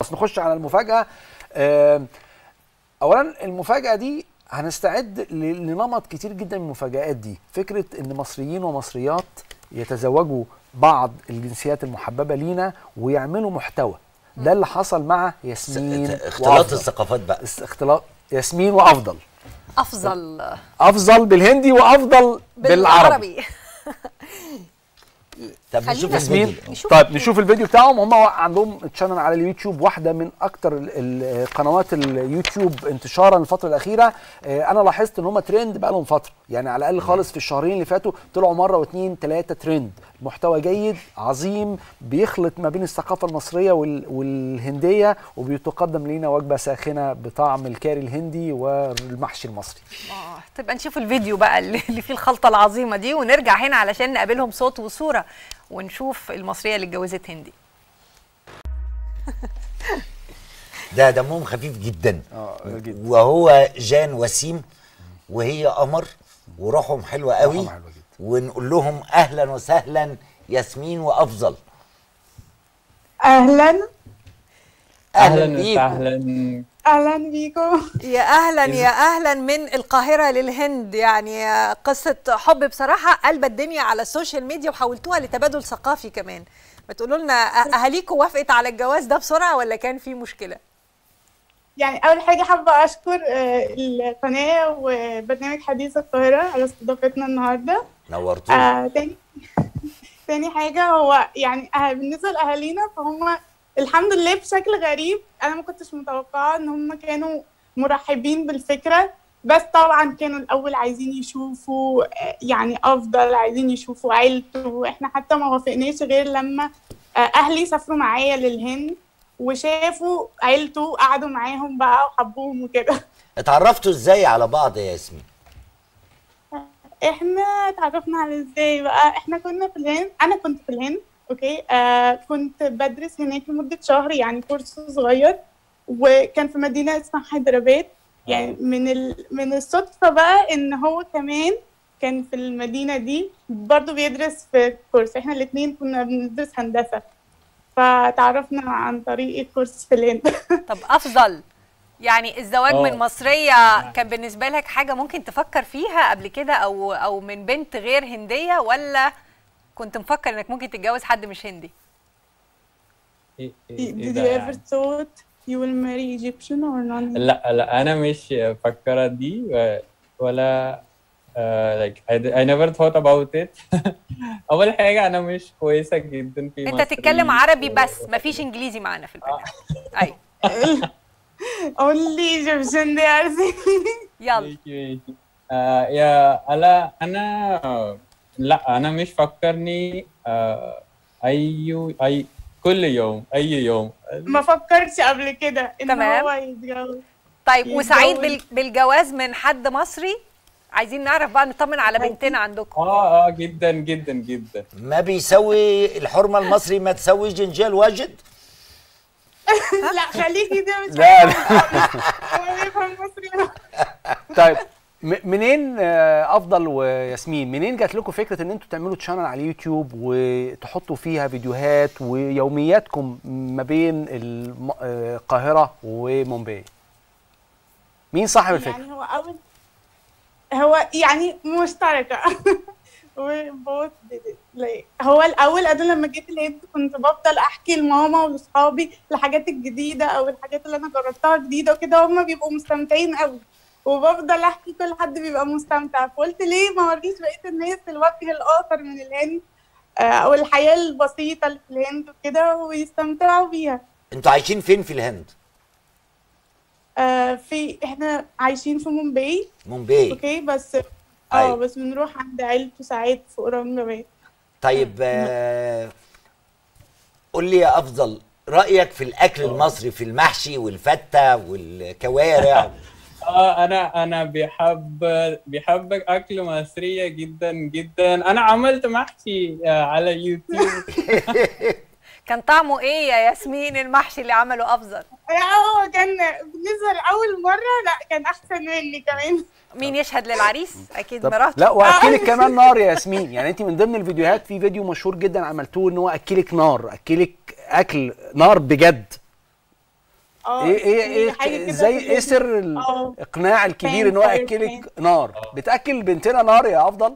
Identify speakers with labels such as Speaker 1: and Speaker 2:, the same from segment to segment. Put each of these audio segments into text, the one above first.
Speaker 1: بس نخش على المفاجاه آه، اولا المفاجاه دي هنستعد ل- لنمط كتير جدا من المفاجآت دي فكره ان مصريين ومصريات يتزوجوا بعض الجنسيات المحببه لينا ويعملوا محتوى ده اللي حصل مع ياسمين
Speaker 2: اختلاط
Speaker 1: وأفضل.
Speaker 2: الثقافات بقى
Speaker 1: است- اختلاط ياسمين وافضل
Speaker 3: افضل
Speaker 1: افضل بالهندي وافضل بالعربي
Speaker 3: بالعربي
Speaker 2: طب
Speaker 3: خلينا
Speaker 2: نشوف
Speaker 1: ياسمين
Speaker 2: الفيديو
Speaker 3: نشوف
Speaker 1: طيب نشوف الفيديو بتاعهم هم عندهم تشانل على اليوتيوب واحده من اكتر ال- ال- قنوات اليوتيوب انتشارا الفتره الاخيره آه، انا لاحظت ان هم ترند بقى لهم فتره يعني على الاقل خالص في الشهرين اللي فاتوا طلعوا مره واثنين ثلاثه ترند محتوى جيد عظيم بيخلط ما بين الثقافه المصريه وال- والهنديه وبيتقدم لينا وجبه ساخنه بطعم الكاري الهندي والمحشي المصري
Speaker 3: آه، تبقى نشوف الفيديو بقى اللي اللي فيه الخلطه العظيمه دي ونرجع هنا علشان نقابلهم صوت وصوره ونشوف المصريه اللي اتجوزت هندي
Speaker 2: ده دمهم خفيف جدا
Speaker 1: اه جدا
Speaker 2: وهو جان وسيم وهي قمر وروحهم حلوه قوي
Speaker 1: روحهم حلوة جدا.
Speaker 2: ونقول لهم اهلا وسهلا ياسمين وافضل
Speaker 4: اهلا
Speaker 2: اهلا
Speaker 5: اهلا
Speaker 2: بيكم
Speaker 5: وسهلا
Speaker 4: اهلا بيكم
Speaker 3: يا اهلا يا اهلا من القاهره للهند يعني قصه حب بصراحه قلب الدنيا على السوشيال ميديا وحولتوها لتبادل ثقافي كمان ما تقولوا لنا أ- اهاليكم وافقت على الجواز ده بسرعه ولا كان في مشكله
Speaker 4: يعني اول حاجه حابه اشكر آه، القناه وبرنامج حديث القاهره على استضافتنا النهارده
Speaker 2: نورتونا
Speaker 4: آه تاني تاني حاجه هو يعني أه بالنسبه لاهالينا فهم الحمد لله بشكل غريب انا ما كنتش متوقعه ان هم كانوا مرحبين بالفكره بس طبعا كانوا الاول عايزين يشوفوا آه، يعني افضل عايزين يشوفوا عيلته احنا حتى ما وافقناش غير لما آه، اهلي سافروا معايا للهند وشافوا عيلته وقعدوا معاهم بقى وحبوهم وكده
Speaker 2: اتعرفتوا ازاي على بعض يا ياسمين
Speaker 4: احنا اتعرفنا على ازاي بقى احنا كنا في الهند انا كنت في الهند اوكي آه كنت بدرس هناك لمدة شهر يعني كورس صغير وكان في مدينة اسمها حيدراباد يعني من ال... من الصدفة بقى ان هو كمان كان في المدينة دي برضه بيدرس في كورس احنا الاتنين كنا بندرس هندسة فتعرفنا عن طريق الكورس في الهند
Speaker 3: طب افضل يعني الزواج
Speaker 5: آه.
Speaker 3: من مصريه كان بالنسبه لك حاجه ممكن تفكر فيها قبل كده او او من بنت غير هنديه ولا كنت مفكر انك ممكن تتجوز حد مش هندي
Speaker 5: إيه إيه إيه
Speaker 4: Did
Speaker 5: ده
Speaker 4: you
Speaker 5: يعني؟
Speaker 4: ever thought you will marry Egyptian or non
Speaker 5: لا لا انا مش فكرة دي و- ولا uh, like I, I never thought about it اول حاجة انا مش كويسة جدا في
Speaker 3: انت
Speaker 5: مصري
Speaker 3: تتكلم عربي
Speaker 5: و-
Speaker 3: بس مفيش انجليزي معانا في البرنامج ايوه
Speaker 4: Only Egyptian they are saying
Speaker 3: يلا
Speaker 5: ماشي ماشي آه يا لا انا لا انا مش فكرني آه اي اي كل يوم اي يوم
Speaker 4: ما فكرش قبل كده ان
Speaker 3: تمام.
Speaker 4: هو يتجوز
Speaker 3: طيب
Speaker 4: يتجوز.
Speaker 3: وسعيد بال- بالجواز من حد مصري عايزين نعرف بقى نطمن على بنتنا عندكم
Speaker 5: اه اه جدا جدا جدا
Speaker 2: ما بيسوي الحرمه المصري ما تسوي جنجال واجد
Speaker 4: لا خليكي ده مش
Speaker 1: لا لا
Speaker 4: هو بيفهم مصري
Speaker 1: طيب م- منين آه، افضل وياسمين منين جات لكم فكره ان انتوا تعملوا تشانل على اليوتيوب وتحطوا فيها فيديوهات ويومياتكم ما بين الم- آه، القاهره ومومباي مين صاحب الفكره
Speaker 4: يعني هو اول هو يعني مشتركه We both did it. Like, هو الاول انا لما جيت الهند كنت بفضل احكي لماما ولاصحابي الحاجات الجديده او الحاجات اللي انا جربتها جديده وكده هم بيبقوا مستمتعين قوي وبفضل احكي كل حد بيبقى مستمتع فقلت ليه ما اوريش بقيه الناس الوجه الاخر من الهند آه، او الحياه البسيطه اللي في الهند وكده ويستمتعوا بيها
Speaker 2: انتوا عايشين فين في الهند
Speaker 4: آه، في احنا عايشين في مومباي
Speaker 2: مومباي
Speaker 4: اوكي بس
Speaker 2: أيوة.
Speaker 4: اه بس بنروح عند عيلته ساعات في اورانجاباد
Speaker 2: طيب آه قول لي يا افضل رايك في الاكل المصري في المحشي والفته والكوارع
Speaker 5: اه انا انا بحب بحب اكل مصريه جدا جدا انا عملت محشي آه، على يوتيوب
Speaker 3: كان طعمه ايه يا ياسمين المحشي اللي عمله افضل
Speaker 4: هو كان بالنسبه لاول مره لا كان احسن مني كمان
Speaker 3: مين يشهد للعريس اكيد
Speaker 1: طب
Speaker 3: مراته
Speaker 1: لا واكلك كمان نار يا ياسمين يعني انت من ضمن الفيديوهات في فيديو مشهور جدا عملتوه ان هو اكلك نار اكلك اكل نار بجد
Speaker 4: اه
Speaker 1: ايه ايه
Speaker 4: يعني
Speaker 1: ايه
Speaker 4: حاجة كده
Speaker 1: ازاي
Speaker 4: في
Speaker 1: ايه سر
Speaker 4: اه.
Speaker 1: الاقناع الكبير
Speaker 4: فان
Speaker 1: ان هو
Speaker 4: فاير
Speaker 1: ياكلك نار بتاكل بنتنا نار يا افضل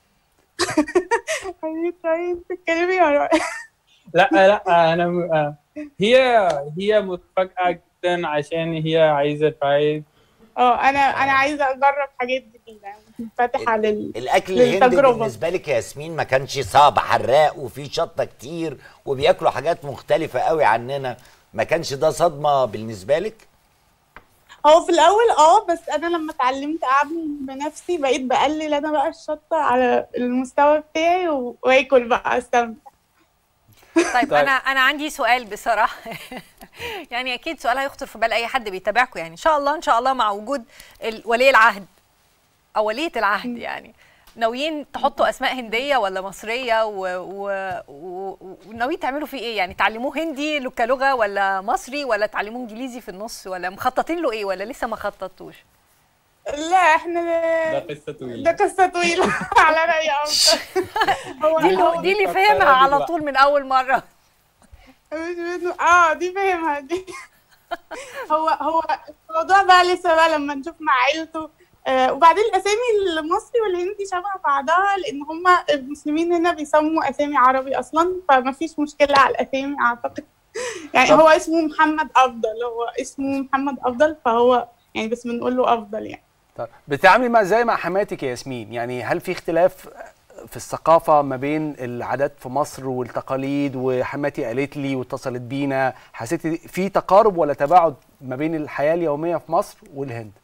Speaker 4: يعني طيب تتكلمي ولا
Speaker 5: لا لا انا م- آه، هي هي متفاجئه جدا عشان هي عايزه تراي
Speaker 4: اه انا انا عايزه اجرب حاجات جديده منفتحه لل
Speaker 2: الاكل الهندي
Speaker 4: للتجربة.
Speaker 2: بالنسبه لك يا ياسمين ما كانش صعب حراق وفيه شطه كتير وبياكلوا حاجات مختلفه قوي عننا ما كانش ده صدمه بالنسبه لك
Speaker 4: هو في الاول اه بس انا لما اتعلمت اعمل بنفسي بقيت بقلل انا بقى الشطه على المستوى بتاعي و- واكل بقى استمتع
Speaker 3: طيب انا انا عندي سؤال بصراحه يعني اكيد سؤال هيخطر في بال اي حد بيتابعكم يعني ان شاء الله ان شاء الله مع وجود ال- ولي العهد او وليه العهد يعني ناويين تحطوا اسماء هنديه ولا مصريه و- و- و- وناويين تعملوا فيه ايه يعني تعلموه هندي له كلغه ولا مصري ولا تعلموه انجليزي في النص ولا مخططين له ايه ولا لسه ما خططتوش
Speaker 4: لا احنا
Speaker 5: ده قصه طويله
Speaker 4: ده قصه طويله على راي افضل هو
Speaker 3: دي
Speaker 4: هو
Speaker 3: اللي, دي اللي
Speaker 5: بفكر
Speaker 3: فهمها على
Speaker 5: دلوقتي.
Speaker 3: طول من اول مره
Speaker 4: مش منه اه دي فاهمها دي هو هو الموضوع بقى لسه بقى لما نشوف مع عيلته آه وبعدين الاسامي المصري والهندي شبه بعضها لان هما المسلمين هنا بيسموا اسامي عربي اصلا فما فيش مشكله على الاسامي اعتقد يعني
Speaker 1: طب-
Speaker 4: هو اسمه محمد افضل هو اسمه محمد افضل فهو يعني بس بنقول له افضل يعني
Speaker 1: طب بتتعاملي مع ازاي مع حماتك يا ياسمين يعني هل في اختلاف في الثقافة ما بين العادات في مصر والتقاليد وحماتي قالت لي واتصلت بينا حسيتي في تقارب ولا تباعد ما بين الحياة اليومية في مصر والهند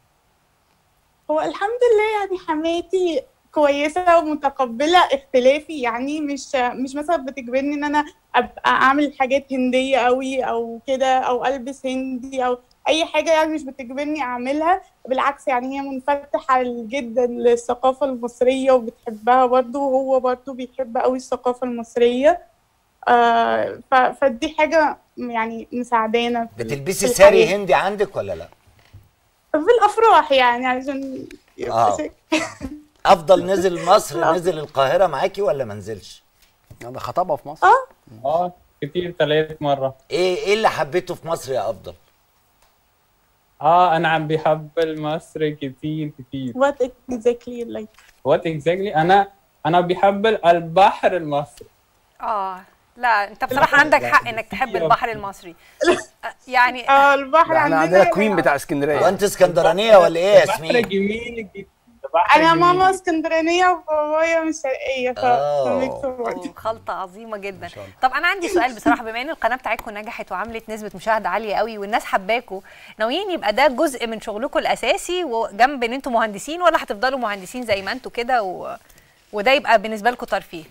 Speaker 4: هو الحمد لله يعني حماتي كويسة ومتقبلة اختلافي يعني مش مش مثلا بتجبرني ان انا ابقى اعمل حاجات هندية قوي او كده او البس هندي او اي حاجة يعني مش بتجبرني اعملها بالعكس يعني هي منفتحة جدا للثقافة المصرية وبتحبها برضو وهو برضو بيحب قوي الثقافة المصرية آه ف- فدي حاجة يعني مساعدانا في-
Speaker 2: بتلبسي
Speaker 4: في
Speaker 2: ساري
Speaker 4: الحياة.
Speaker 2: هندي عندك ولا لا
Speaker 4: في الافراح يعني عشان يبقى
Speaker 2: آه.
Speaker 4: شيك.
Speaker 2: افضل نزل مصر نزل القاهره معاكي ولا ما نزلش
Speaker 1: ده خطبها في مصر
Speaker 5: اه كتير ثلاث مره
Speaker 2: ايه ايه اللي حبيته في مصر يا افضل
Speaker 5: اه انا عم بحب مصر كتير كتير
Speaker 4: what exactly like
Speaker 5: وات اكزاكتلي انا انا بحب البحر المصري
Speaker 3: اه لا انت بصراحه عندك حق انك تحب البحر المصري آه، يعني
Speaker 4: اه البحر
Speaker 1: ده احنا
Speaker 4: عندنا
Speaker 1: عندنا كوين بتاع اسكندريه
Speaker 2: وانت اسكندرانيه ولا ايه يا
Speaker 5: البحر
Speaker 2: ياسمين
Speaker 5: جميل جدا البحر
Speaker 4: انا
Speaker 5: جميل
Speaker 4: ماما
Speaker 5: جداً.
Speaker 4: اسكندرانيه وبابايا من الشرقيه ف
Speaker 2: آه.
Speaker 4: فميكس برضه.
Speaker 3: أوه، خلطة عظيمة جدا طب أنا عندي سؤال بصراحة بما إن القناة بتاعتكم نجحت وعملت نسبة مشاهدة عالية قوي والناس حباكوا ناويين يبقى ده جزء من شغلكم الأساسي وجنب إن أنتم مهندسين ولا هتفضلوا مهندسين زي ما أنتم كده و... وده يبقى بالنسبة لكم ترفيه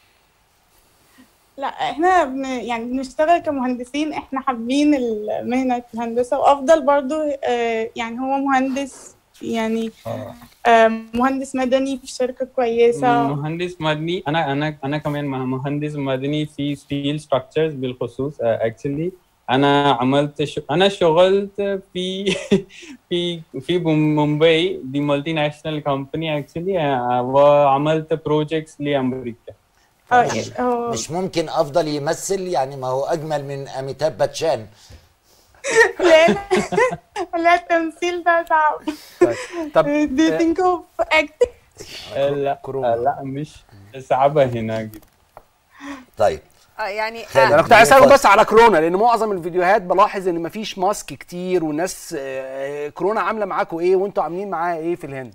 Speaker 4: لا احنا بن يعني بنشتغل كمهندسين احنا حابين المهنه الهندسه وافضل برضو آه يعني هو مهندس يعني آه مهندس مدني في شركه كويسه
Speaker 5: مهندس مدني انا انا انا كمان مهندس مدني في ستيل ستراكشرز بالخصوص اكشلي انا عملت ش... انا شغلت في في في مومباي دي مالتي ناشونال كومباني اكشلي وعملت بروجكتس لامريكا
Speaker 4: اه يعني هو
Speaker 2: مش ممكن افضل يمثل يعني ما هو اجمل من اميتاب باتشان
Speaker 4: لا لا التمثيل ده صعب
Speaker 1: طيب طب
Speaker 4: do you think of acting
Speaker 5: لا
Speaker 1: كورونا.
Speaker 5: لا مش صعبة هنا جدا
Speaker 2: طيب
Speaker 3: آه يعني
Speaker 2: خالد.
Speaker 1: انا كنت عايز اسالك بس على كورونا لان معظم الفيديوهات بلاحظ ان مفيش ماسك كتير والناس آه، كورونا عامله معاكم ايه وانتوا عاملين معاها ايه في الهند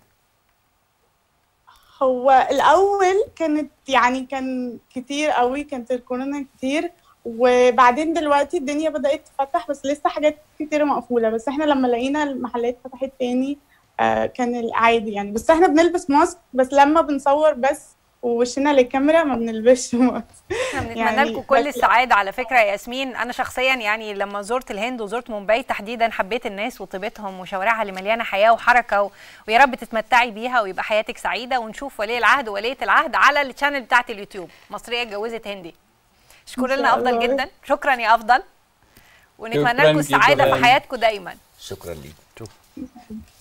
Speaker 4: هو الاول كانت يعني كان كتير قوي كانت الكورونا كتير وبعدين دلوقتي الدنيا بدات تفتح بس لسه حاجات كتير مقفوله بس احنا لما لقينا المحلات فتحت تاني آه كان العادي يعني بس احنا بنلبس ماسك بس لما بنصور بس ووشنا للكاميرا ما بنلبسش ماسك
Speaker 3: احنا بنتمنى
Speaker 4: يعني
Speaker 3: لكم كل
Speaker 4: بس-
Speaker 3: السعاده على فكره يا ياسمين انا شخصيا يعني لما زرت الهند وزرت مومباي تحديدا حبيت الناس وطيبتهم وشوارعها اللي مليانه حياه وحركه و... ويا رب تتمتعي بيها ويبقى حياتك سعيده ونشوف ولي العهد ووليه العهد على الشانل بتاعت اليوتيوب مصريه اتجوزت هندي اشكر
Speaker 4: إن
Speaker 3: لنا
Speaker 4: شاء
Speaker 3: افضل
Speaker 4: الله.
Speaker 3: جدا شكرا يا افضل ونتمنى
Speaker 5: شكراً
Speaker 3: لكم السعاده
Speaker 5: جداً.
Speaker 3: في حياتكم دايما
Speaker 2: شكرا ليك